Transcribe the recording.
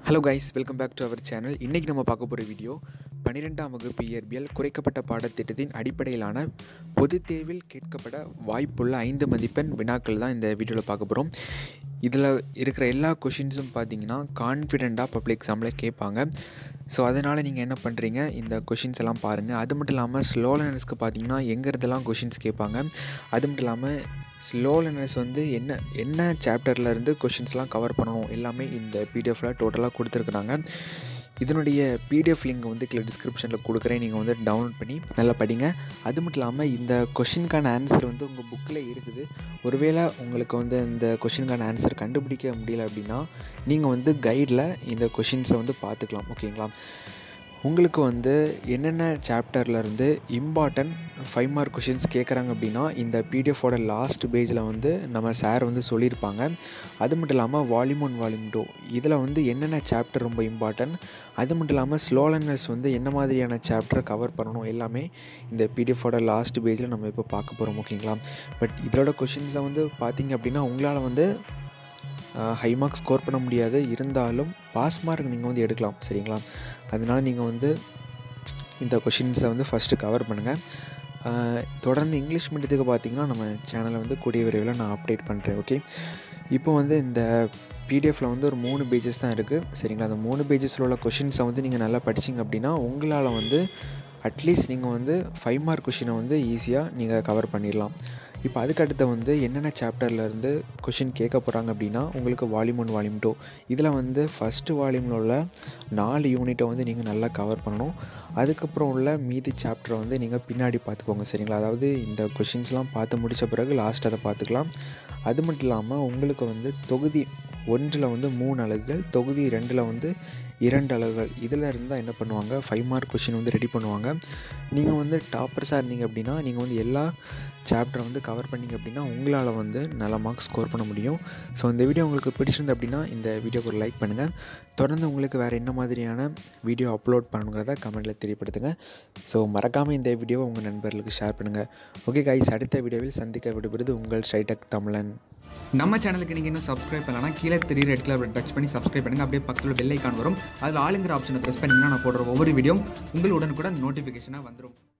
hello guys welcome back to our channel இன்றைக்கி நம்ம பார்க்க போகிற வீடியோ பன்னிரெண்டாம் வகுப்பு இயற்பியல் குறைக்கப்பட்ட பாடத்திட்டத்தின் அடிப்படையிலான பொதுத் தேர்வில் கேட்கப்பட வாய்ப்புள்ள ஐந்து மதிப்பெண் வினாக்கள் தான் இந்த வீடியோவில் பார்க்க போகிறோம் இதில் இருக்கிற எல்லா கொஷின்ஸும் பார்த்தீங்கன்னா கான்ஃபிடெண்ட்டாக பப்ளிக் எக்ஸாமில் கேட்பாங்க ஸோ அதனால் நீங்கள் என்ன பண்ணுறீங்க இந்த கொஷின்ஸ் எல்லாம் பாருங்கள் அது மட்டும் இல்லாமல் ஸ்லோ லேர்னர்ஸ்க்கு பார்த்தீங்கன்னா எங்கேருந்தெல்லாம் கொஷின்ஸ் கேட்பாங்க அது மட்டும் இல்லாமல் ஸ்லோ லேர்னர்ஸ் வந்து என்ன என்ன சாப்டரில் இருந்து கொஷின்ஸ்லாம் கவர் பண்ணணும் எல்லாமே இந்த பிடிஎஃப்பில் டோட்டலாக கொடுத்துருக்குறாங்க இதனுடைய பிடிஎஃப் லிங்க் வந்து கீழே டிஸ்கிரிப்ஷனில் கொடுக்குறேன் நீங்கள் வந்து டவுன்லோட் பண்ணி நல்லா படிங்க அது மட்டும் இல்லாமல் இந்த கொஷினுக்கான ஆன்சர் வந்து உங்கள் புக்கில் இருக்குது ஒருவேளை உங்களுக்கு வந்து இந்த கொஷினுக்கான ஆன்சர் கண்டுபிடிக்க முடியல அப்படின்னா நீங்கள் வந்து கைடில் இந்த கொஷின்ஸை வந்து பார்த்துக்கலாம் ஓகேங்களா உங்களுக்கு வந்து என்னென்ன சாப்டர்லேருந்து இம்பார்ட்டன்ட் ஃபைவ் மார்க் கொஷின்ஸ் கேட்குறாங்க அப்படின்னா இந்த பிடிஎஃபோட லாஸ்ட் பேஜில் வந்து நம்ம சார் வந்து சொல்லியிருப்பாங்க அது மட்டும் இல்லாமல் வால்யூம் ஒன் வால்யூம் டூ இதில் வந்து என்னென்ன சாப்டர் ரொம்ப இம்பார்ட்டன்ட் அது மட்டும் இல்லாமல் ஸ்லோ லேர்னர்ஸ் வந்து என்ன மாதிரியான சாப்டரை கவர் பண்ணணும் எல்லாமே இந்த பிடிஎஃபோட லாஸ்ட் பேஜில் நம்ம இப்போ பார்க்க போகிறோம் ஓகேங்களா பட் இதோட கொஷின்ஸை வந்து பார்த்தீங்க அப்படின்னா உங்களால் வந்து ஹை மார்க் ஸ்கோர் பண்ண முடியாது இருந்தாலும் பாஸ் மார்க் நீங்கள் வந்து எடுக்கலாம் சரிங்களா அதனால் நீங்கள் வந்து இந்த கொஷின்ஸை வந்து ஃபஸ்ட்டு கவர் பண்ணுங்கள் தொடர்ந்து இங்கிலீஷ் மீடியத்துக்கு பார்த்தீங்கன்னா நம்ம சேனலை வந்து கூடிய விரைவில் நான் அப்டேட் பண்ணுறேன் ஓகே இப்போ வந்து இந்த பிடிஎஃப்பில் வந்து ஒரு மூணு பேஜஸ் தான் இருக்குது சரிங்களா அந்த மூணு பேஜஸில் உள்ள கொஷின்ஸை வந்து நீங்கள் நல்லா படிச்சிங்க அப்படின்னா உங்களால் வந்து அட்லீஸ்ட் நீங்கள் வந்து ஃபைவ் மார்க் கொஷினை வந்து ஈஸியாக நீங்கள் கவர் பண்ணிடலாம் இப்போ அதுக்கடுத்து வந்து என்னென்ன சாப்டர்லேருந்து கொஷின் கேட்க போகிறாங்க அப்படின்னா உங்களுக்கு வால்யூம் ஒன் வால்யூம் டூ இதில் வந்து ஃபஸ்ட்டு வால்யூமில் உள்ள நாலு யூனிட்டை வந்து நீங்கள் நல்லா கவர் பண்ணணும் அதுக்கப்புறம் உள்ள மீதி சாப்டரை வந்து நீங்கள் பின்னாடி பார்த்துக்கோங்க சரிங்களா அதாவது இந்த கொஷின்ஸ்லாம் பார்த்து முடித்த பிறகு லாஸ்ட் அதை பார்த்துக்கலாம் அது மட்டும் இல்லாமல் உங்களுக்கு வந்து தொகுதி ஒன்றில் வந்து மூணு அலகுகள் தொகுதி ரெண்டில் வந்து இரண்டு அலகுகள் இதில் இருந்தால் என்ன பண்ணுவாங்க ஃபைவ் மார்க் கொஷின் வந்து ரெடி பண்ணுவாங்க நீங்கள் வந்து டாப்பர்ஸாக இருந்தீங்க அப்படின்னா நீங்கள் வந்து எல்லா சாப்டரை வந்து கவர் பண்ணிங்க அப்படின்னா உங்களால் வந்து நல்ல மார்க்ஸ் ஸ்கோர் பண்ண முடியும் ஸோ இந்த வீடியோ உங்களுக்கு பிடிச்சிருந்து அப்படின்னா இந்த வீடியோக்கு ஒரு லைக் பண்ணுங்கள் தொடர்ந்து உங்களுக்கு வேறு என்ன மாதிரியான வீடியோ அப்லோட் பண்ணுங்கிறத கமெண்ட்டில் தெரியப்படுத்துங்க ஸோ மறக்காமல் இந்த வீடியோவை உங்கள் நண்பர்களுக்கு ஷேர் பண்ணுங்கள் ஓகே கைஸ் அடுத்த வீடியோவில் சந்திக்க விடுபடுது உங்கள் ஷைடக் தமிழன் நம்ம சேனலுக்கு நீங்கள் இன்னும் சப்ஸ்கிரைப் பண்ணலன்னா கீழே தெரியுற ரெட் கலர் டச் பண்ணி சப்ஸ்கிரைப் பண்ணுங்கள் அப்படியே பக்கத்தில் பெல் ஐக்கான் வரும் அதில் ஆளுங்கிற ஆப்ஷனை ப்ரெஸ் பண்ணிங்கன்னா நான் போடுற ஒவ்வொரு வீடியோ உங்களுடன் கூட நோட்டிஃபிகேஷனாக வந்துடும்